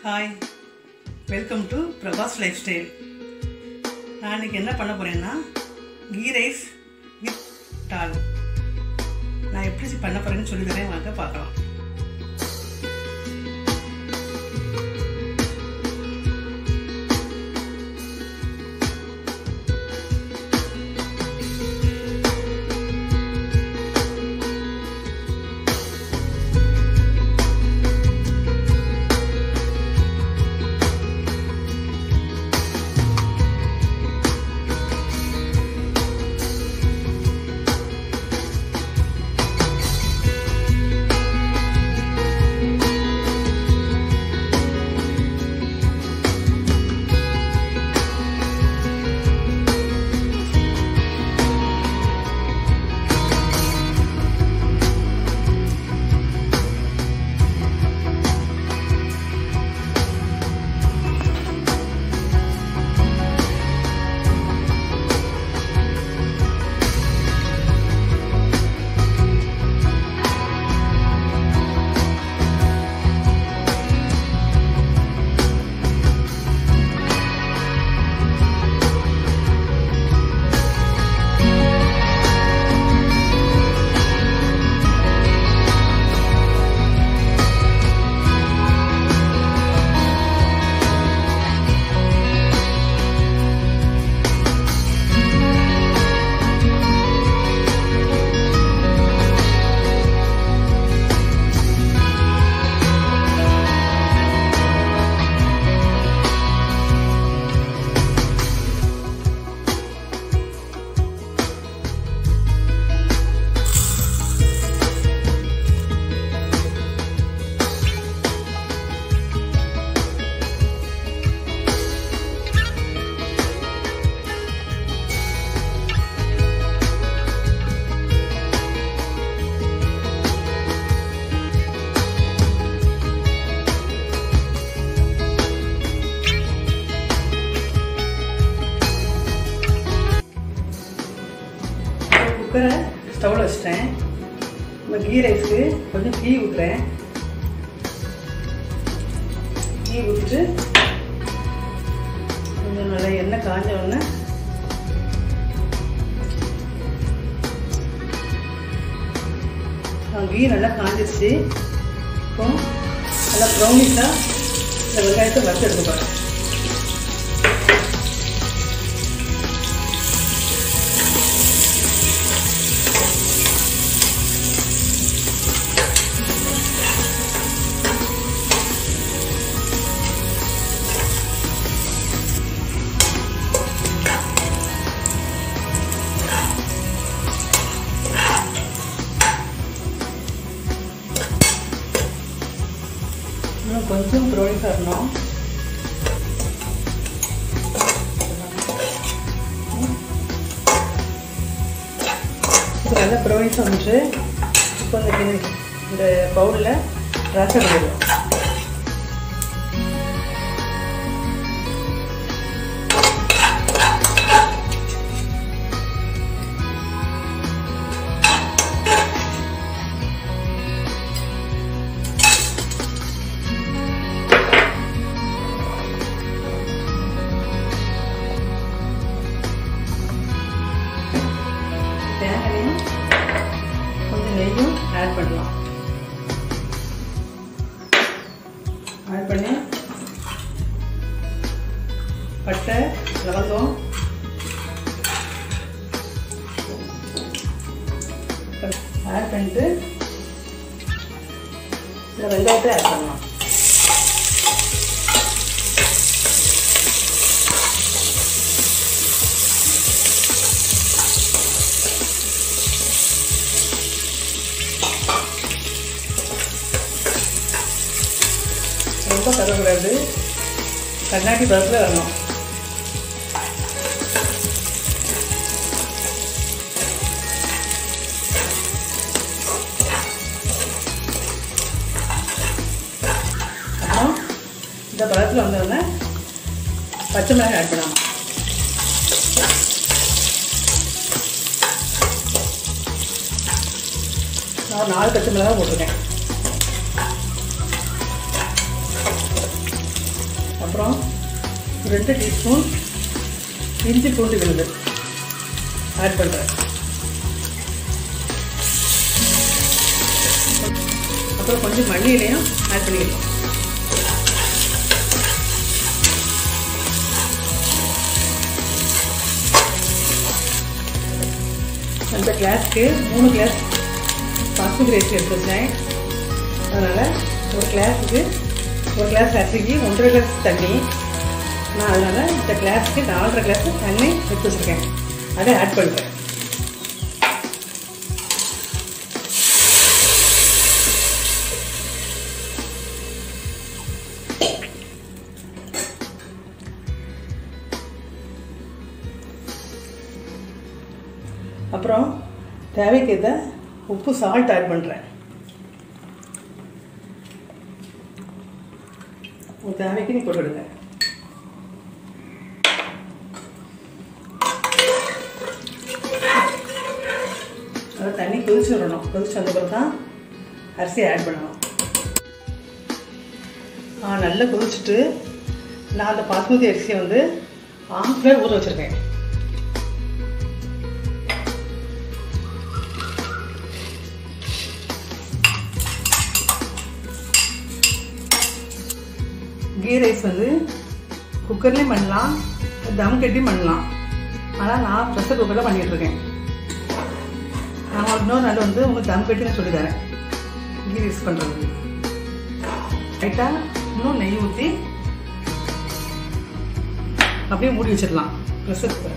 hi welcome to Prabhas lifestyle நான் இன்னைக்கு என்ன பண்ண போகிறேன்னா கீ ரைஸ் வித் டால் நான் எப்படி பண்ண போகிறேன்னு சொல்லி தரேன் வாங்க பார்க்கலாம் குக்கரை ஸ்டவ்வில் வச்சிட்டேன் நம்ம கீ ரைஸ்க்கு கொஞ்சம் கீ ஊற்றுறேன் கீ ஊற்றிட்டு கொஞ்சம் நல்லா எண்ணெய் காஞ்ச உடனே கீ நல்லா காஞ்சிருச்சு இப்போ நல்லா ப்ரௌனிஷாக இந்த வெங்காயத்தை வறுத்து எடுத்து போகிறேன் இன்னும் கொஞ்சம் ப்ரௌனி தரணும் இப்போ நல்லா ப்ரௌனிஸ் வந்துட்டு இப்போ இந்த கிணி- இந்த பவுலில் ரசம் போடுவோம் தேங்காயும் கொஞ்சம் நெய்யும் ஆட் பண்ணலாம் ஆட் பண்ணி பட்டை லவங்கம் ஆட் பண்ணிட்டு இந்த வெங்காயத்தை ஆட் பண்ணலாம் ரொம்ப கருவக்கூடாது கண்ணாடி பருப்பில் வரணும் அப்புறம் இந்த பழத்தில் வந்தோடனே பச்சை மிளகாய் ஆட் பண்ணலாம் நான் ஒரு நாலு பச்சை மிளகாய் போட்டிருக்கேன் அப்புறம் ரெண்டு டீஸ்பூன் இஞ்சி பூண்டு விழுது ஆட் பண்ணுறேன் அப்புறம் கொஞ்சம் மல்லியிலையும் ஆட் பண்ணிக்கலாம் அந்த கிளாஸ்க்கு மூணு கிளாஸ் பாஸ்மதி ரைஸ் எடுத்துருந்தேன் அதனால் ஒரு கிளாஸுக்கு ஒரு கிளாஸ் அரிசிக்கு ஒன்றரை கிளாஸ் தண்ணி நான் அதனால் இந்த கிளாஸுக்கு நாலரை கிளாஸ் தண்ணி எடுத்து வச்சுருக்கேன் அதை ஆட் பண்ணுறேன் அப்புறம் தேவைக்கு இதை உப்பு சால்ட் ஆட் பண்ணுறேன் உங்கள் தேவைக்கு நீ போட்டுவிடுங்க அதை தண்ணி கொதிச்சு விடணும் கொதிச்சு வந்தப்பறம் தான் அரிசியை ஆட் பண்ணணும் ஆ நல்லா கொதிச்சுட்டு நான் அந்த பாஸ்மதி அரிசியை வந்து ஆஃப் ஊற வச்சுருக்கேன் கீ ரைஸ் வந்து குக்கர்லேயும் பண்ணலாம் தம் கட்டியும் பண்ணலாம் ஆனால் நான் ப்ரெஷர் குக்கரில் பண்ணிகிட்ருக்கேன் நான் இன்னொரு நாள் வந்து உங்களுக்கு தம் கட்டின்னு சொல்லி தரேன் கீ ரைஸ் பண்ணுறதுக்கு லைட்டாக இன்னும் நெய் ஊற்றி அப்படியே மூடி வச்சிடலாம் ப்ரெஷர் குக்கரை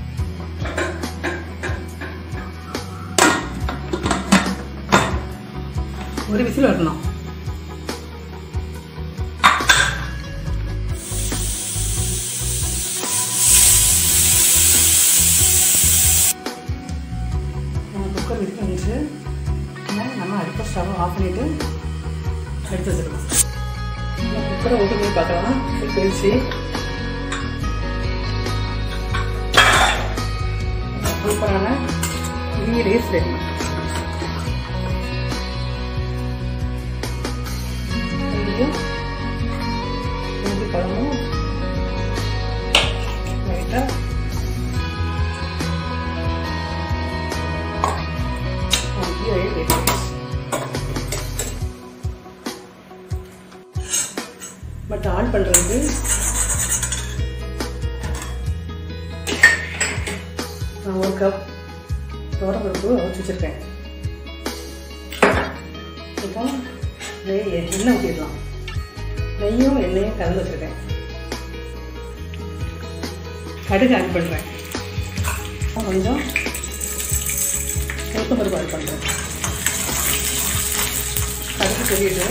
ஒரு விசில் வரணும் குக்கர் விசில் வந்துச்சு நம்ம அடுத்த ஸ்டவ் ஆஃப் பண்ணிவிட்டு எடுத்து வச்சிடலாம் குக்கரை ஓப்பன் பண்ணி பார்க்கலாம் போயிடுச்சு சூப்பரான கீ ரைஸ் ரெடி கொஞ்சம் பழமும் லைட்டாக பட் ஆன் பண்ணுறது நான் ஒரு கப் தோரம்பருப்பு வச்சு வச்சுருக்கேன் இப்போ நெய் எண்ணெய் ஊற்றிடலாம் நெய்யும் எண்ணெயும் கலந்து வச்சுருக்கேன் கடுகு ஆட் பண்ணுறேன் கொஞ்சம் உளுத்தம்பருப்பு ஆட் பண்ணுறேன் கடுகு தெரியுது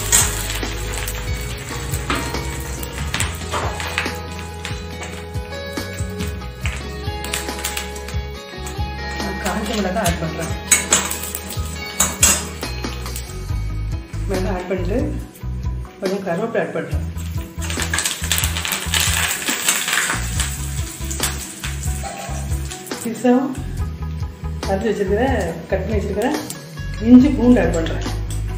காஞ்ச மிளகாய் ஆட் பண்ணுறேன் மிளகாய் ஆட் பண்ணிட்டு கொஞ்சம் கருவேப்பிலை ஆட் பண்ணுறேன் பிஸாவும் அரைச்சி வச்சுருக்கிற கட் பண்ணி வச்சுருக்கிற இஞ்சி பூண்டு ஆட் பண்ணுறேன்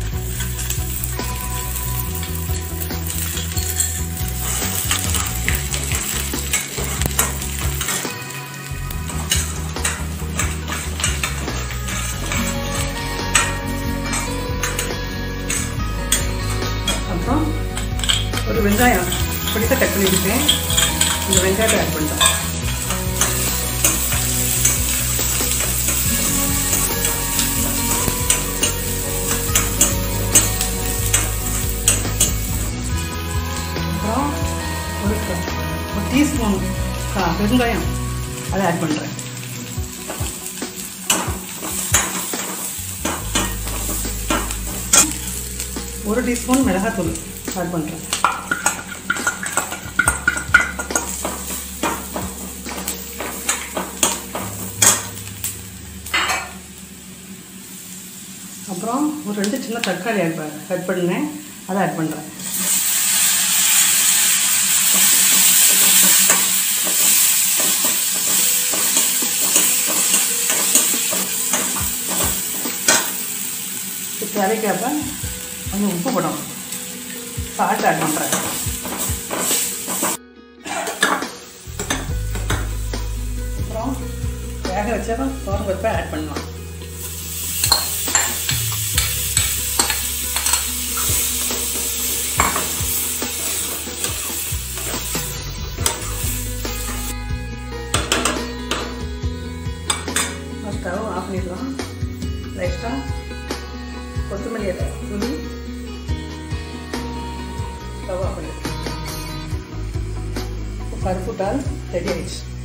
அப்புறம் ஒரு வெங்காயம் பிடித்த கட் பண்ணியிருக்கேன் இந்த வெங்காயத்தை ஆட் பண்ணிட்டோம் அப்புறம் ஒரு ஒரு டீஸ்பூன் பெருங்காயம் அதை ஆட் பண்ணுறேன் ஒரு டீஸ்பூன் மிளகாத்தூள் ஆட் பண்ணுறேன் அப்புறம் ஒரு ரெண்டு சின்ன தக்காளி ஆட் பண்ண கட் பண்ணேன் அதை ஆட் பண்ணுறேன் தேவைக்கேற்ப கொஞ்சம் உப்பு போடணும் சால்ட் ஆட் பண்ணுறேன் வேக வச்சா தோரம் பருப்பை ஆட் பண்ணலாம் ஸ்டவ் ஆஃப் பண்ணிடலாம் லைட்டாக கொத்தமல்லி இலை தூவி ஸ்டவ் ஆஃப் பண்ணிடலாம் பருப்பு டால் ரெடி ஆயிடுச்சு